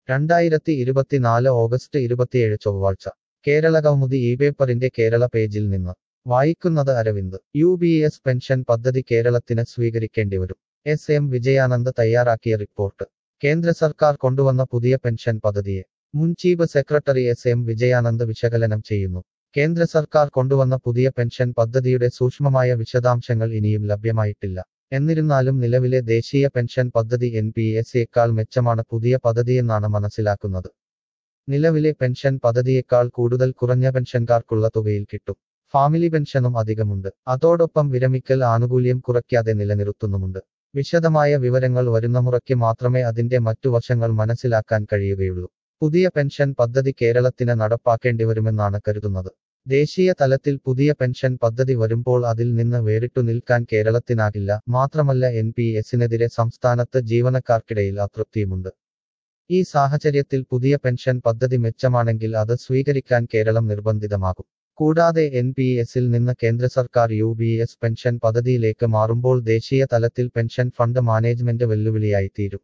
രണ്ടായിരത്തി ഇരുപത്തിനാല് ഓഗസ്റ്റ് ഇരുപത്തിയേഴ് ചൊവ്വാഴ്ച കേരള കൗമുദി ഈ പേപ്പറിന്റെ കേരള പേജിൽ നിന്ന് വായിക്കുന്നത് Aravind U B S pension പദ്ധതി കേരളത്തിന് സ്വീകരിക്കേണ്ടിവരും എസ് എം വിജയാനന്ദ് തയ്യാറാക്കിയ റിപ്പോർട്ട് കേന്ദ്ര സർക്കാർ കൊണ്ടുവന്ന പുതിയ പെൻഷൻ പദ്ധതിയെ മുൻ chief secretary S M Vijayanand വിശകലനം ചെയ്യുന്നു കേന്ദ്ര സർക്കാർ കൊണ്ടുവന്ന പുതിയ പെൻഷൻ പദ്ധതിയുടെ സൂക്ഷ്മമായ വിശദാംശങ്ങൾ ഇനിയും ലഭ്യമായിട്ടില്ല എന്നിരുന്നാലും നിലവിലെ ദേശീയ പെൻഷൻ പദ്ധതി എൻ പി എസ് യേക്കാൾ മെച്ചമാണ് പുതിയ പദ്ധതിയെന്നാണ് മനസ്സിലാക്കുന്നത് നിലവിലെ പെൻഷൻ പദ്ധതിയേക്കാൾ കൂടുതൽ കുറഞ്ഞ പെൻഷൻകാർക്കുള്ള തുകയിൽ കിട്ടും ഫാമിലി പെൻഷനും അധികമുണ്ട് അതോടൊപ്പം വിരമിക്കൽ ആനുകൂല്യം കുറയ്ക്കാതെ നിലനിർത്തുന്നുമുണ്ട് വിശദമായ വിവരങ്ങൾ വരുന്ന മുറയ്ക്ക് മാത്രമേ അതിന്റെ മറ്റു വശങ്ങൾ മനസ്സിലാക്കാൻ കഴിയുകയുള്ളൂ പുതിയ പെൻഷൻ പദ്ധതി കേരളത്തിന് നടപ്പാക്കേണ്ടിവരുമെന്നാണ് കരുതുന്നത് ദേശീയ തലത്തിൽ പുതിയ പെൻഷൻ പദ്ധതി വരുമ്പോൾ അതിൽ നിന്ന് വേറിട്ടു നിൽക്കാൻ കേരളത്തിനാകില്ല മാത്രമല്ല എൻ പി എസിനെതിരെ സംസ്ഥാനത്ത് ജീവനക്കാർക്കിടയിൽ അതൃപ്തിയുമുണ്ട് ഈ സാഹചര്യത്തിൽ പുതിയ പെൻഷൻ പദ്ധതി മെച്ചമാണെങ്കിൽ അത് സ്വീകരിക്കാൻ കേരളം നിർബന്ധിതമാകും കൂടാതെ എൻ പി എസിൽ നിന്ന് കേന്ദ്ര സർക്കാർ യു ബി എസ് പെൻഷൻ പദ്ധതിയിലേക്ക് മാറുമ്പോൾ ദേശീയ തലത്തിൽ പെൻഷൻ ഫണ്ട് മാനേജ്മെന്റ് വെല്ലുവിളിയായി തീരും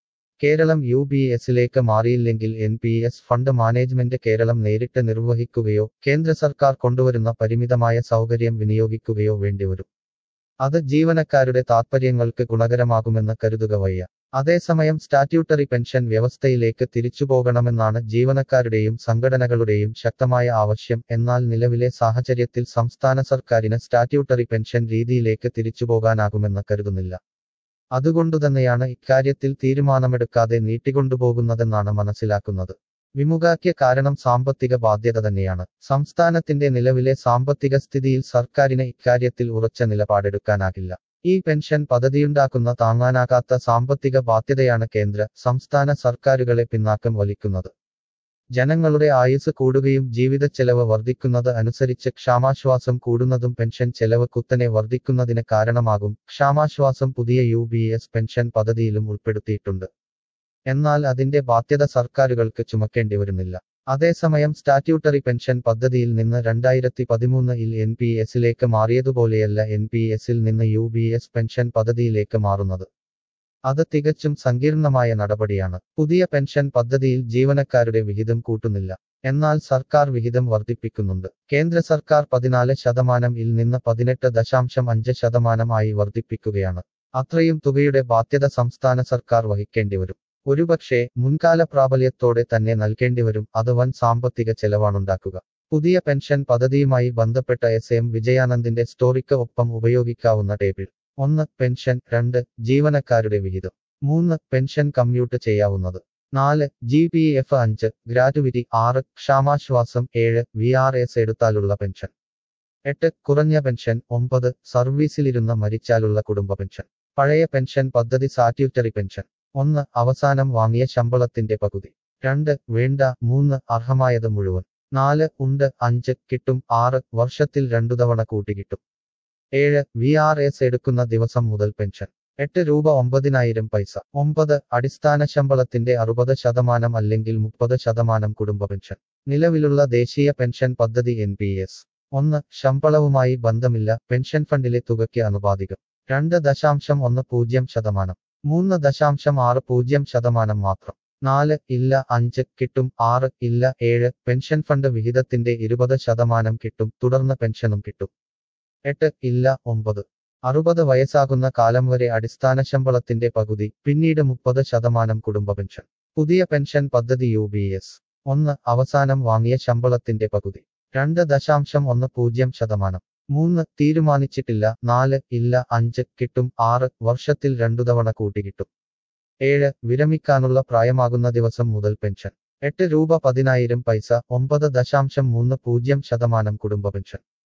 കേരളം യു ബി എസിലേക്ക് മാറിയില്ലെങ്കിൽ N P S fund management Keralam നേരിട്ട് നിർവഹിക്കുകയോ കേന്ദ്ര സർക്കാർ കൊണ്ടുവരുന്ന പരിമിതമായ സൗകര്യം വിനിയോഗിക്കുകയോ വേണ്ടിവരും അത് ജീവനക്കാരുടെ താത്പര്യങ്ങൾക്ക് ഗുണകരമാകുമെന്ന് കരുതുക വയ്യ അതേസമയം സ്റ്റാറ്റ്യൂട്ടറി പെൻഷൻ വ്യവസ്ഥയിലേക്ക് തിരിച്ചുപോകണമെന്നാണ് ജീവനക്കാരുടെയും സംഘടനകളുടെയും ശക്തമായ ആവശ്യം എന്നാൽ നിലവിലെ സാഹചര്യത്തിൽ സംസ്ഥാന സർക്കാരിന് സ്റ്റാറ്റ്യൂട്ടറി പെൻഷൻ രീതിയിലേക്ക് തിരിച്ചുപോകാനാകുമെന്ന് കരുതുന്നില്ല അതുകൊണ്ടുതന്നെയാണ് ഇക്കാര്യത്തിൽ തീരുമാനമെടുക്കാതെ നീട്ടിക്കൊണ്ടുപോകുന്നതെന്നാണ് മനസ്സിലാക്കുന്നത് വിമുഖാക്കിയ കാരണം സാമ്പത്തിക ബാധ്യത തന്നെയാണ് സംസ്ഥാനത്തിന്റെ നിലവിലെ സാമ്പത്തിക സ്ഥിതിയിൽ സർക്കാരിന് ഇക്കാര്യത്തിൽ ഉറച്ച നിലപാടെടുക്കാനാകില്ല ഈ പെൻഷൻ പദ്ധതിയുണ്ടാക്കുന്ന താങ്ങാനാകാത്ത സാമ്പത്തിക ബാധ്യതയാണ് കേന്ദ്ര സംസ്ഥാന സർക്കാരുകളെ പിന്നാക്കം വലിക്കുന്നത് ജനങ്ങളുടെ ആയുസ് കൂടുകയും ജീവിതച്ചെലവ് വർദ്ധിക്കുന്നത് അനുസരിച്ച് ക്ഷാമാശ്വാസം കൂടുന്നതും പെൻഷൻ ചെലവ് കുത്തനെ വർദ്ധിക്കുന്നതിന് കാരണമാകും ക്ഷാമാശ്വാസം പുതിയ യു ബി എസ് പെൻഷൻ പദ്ധതിയിലും ഉൾപ്പെടുത്തിയിട്ടുണ്ട് എന്നാൽ അതിന്റെ ബാധ്യത സർക്കാരുകൾക്ക് ചുമക്കേണ്ടി വരുന്നില്ല അതേസമയം സ്റ്റാറ്റ്യൂട്ടറി പെൻഷൻ പദ്ധതിയിൽ നിന്ന് രണ്ടായിരത്തി പതിമൂന്നിൽ എൻ പി എസിലേക്ക് മാറിയതുപോലെയല്ല എൻ പി എസിൽ നിന്ന് യു ബി എസ് പെൻഷൻ പദ്ധതിയിലേക്ക് മാറുന്നത് അത് തികച്ചും സങ്കീർണമായ നടപടിയാണ് പുതിയ പെൻഷൻ പദ്ധതിയിൽ ജീവനക്കാരുടെ വിഹിതം കൂട്ടുന്നില്ല എന്നാൽ സർക്കാർ വിഹിതം വർദ്ധിപ്പിക്കുന്നുണ്ട് കേന്ദ്ര സർക്കാർ പതിനാല് ശതമാനം ഇൽ നിന്ന് പതിനെട്ട് ദശാംശം അഞ്ച് ശതമാനം ആയി വർദ്ധിപ്പിക്കുകയാണ് അത്രയും തുകയുടെ ബാധ്യത സംസ്ഥാന സർക്കാർ വഹിക്കേണ്ടിവരും ഒരുപക്ഷെ മുൻകാല പ്രാബല്യത്തോടെ തന്നെ നൽകേണ്ടിവരും അത് വൻ സാമ്പത്തിക ചെലവാണുണ്ടാക്കുക പുതിയ പെൻഷൻ പദ്ധതിയുമായി ബന്ധപ്പെട്ട എസ് എം വിജയാനന്ദിന്റെ സ്റ്റോറിക്ക് ഒപ്പം ഉപയോഗിക്കാവുന്ന ടേബിൾ ഒന്ന് പെൻഷൻ രണ്ട് ജീവനക്കാരുടെ വിഹിതം മൂന്ന് പെൻഷൻ കമ്മ്യൂട്ട് ചെയ്യാവുന്നത് നാല് ജി പി എഫ് അഞ്ച് ഗ്രാറ്റുവിറ്റി ആറ് ക്ഷാമാശ്വാസം ഏഴ് വി ആർ എസ് എടുത്താലുള്ള പെൻഷൻ എട്ട് കുറഞ്ഞ പെൻഷൻ ഒമ്പത് സർവീസിലിരുന്ന മരിച്ചാലുള്ള കുടുംബ പെൻഷൻ പഴയ പെൻഷൻ പദ്ധതി സാറ്റ്യൂട്ടറി പെൻഷൻ ഒന്ന് അവസാനം വാങ്ങിയ ശമ്പളത്തിന്റെ പകുതി രണ്ട് വേണ്ട മൂന്ന് അർഹമായത് മുഴുവൻ നാല് ഉണ്ട് അഞ്ച് കിട്ടും ആറ് വർഷത്തിൽ രണ്ടു തവണ കൂട്ടിക്കിട്ടും ഏഴ് വി ആർ എസ് എടുക്കുന്ന ദിവസം മുതൽ പെൻഷൻ എട്ട് രൂപ ഒമ്പതിനായിരം പൈസ ഒമ്പത് അടിസ്ഥാന ശമ്പളത്തിന്റെ അറുപത് ശതമാനം അല്ലെങ്കിൽ മുപ്പത് ശതമാനം കുടുംബ പെൻഷൻ നിലവിലുള്ള ദേശീയ പെൻഷൻ പദ്ധതി എൻ പി എസ് ഒന്ന് ശമ്പളവുമായി ബന്ധമില്ല പെൻഷൻ ഫണ്ടിലെ തുകയ്ക്ക് അനുപാതികം രണ്ട് ദശാംശം ഒന്ന് പൂജ്യം ശതമാനം മൂന്ന് ദശാംശം ആറ് പൂജ്യം ശതമാനം മാത്രം നാല് ഇല്ല അഞ്ച് കിട്ടും ആറ് ഇല്ല ഏഴ് പെൻഷൻ ഫണ്ട് വിഹിതത്തിന്റെ ഇരുപത് ശതമാനം കിട്ടും തുടർന്ന് പെൻഷനും കിട്ടും എട്ട് ഇല്ല ഒമ്പത് അറുപത് വയസ്സാകുന്ന കാലം വരെ അടിസ്ഥാന ശമ്പളത്തിന്റെ പകുതി പിന്നീട് മുപ്പത് ശതമാനം കുടുംബ പെൻഷൻ പുതിയ പെൻഷൻ പദ്ധതി യു ബി എസ് ഒന്ന് അവസാനം വാങ്ങിയ ശമ്പളത്തിന്റെ പകുതി രണ്ട് ദശാംശം ഒന്ന് പൂജ്യം ശതമാനം മൂന്ന് തീരുമാനിച്ചിട്ടില്ല നാല് ഇല്ല അഞ്ച് കിട്ടും ആറ് വർഷത്തിൽ രണ്ടു തവണ കൂട്ടിക്കിട്ടും ഏഴ് വിരമിക്കാനുള്ള പ്രായമാകുന്ന ദിവസം മുതൽ പെൻഷൻ എട്ട് രൂപ പതിനായിരം പൈസ ഒമ്പത് ദശാംശം മൂന്ന് പൂജ്യം ശതമാനം കുടുംബ പെൻഷൻ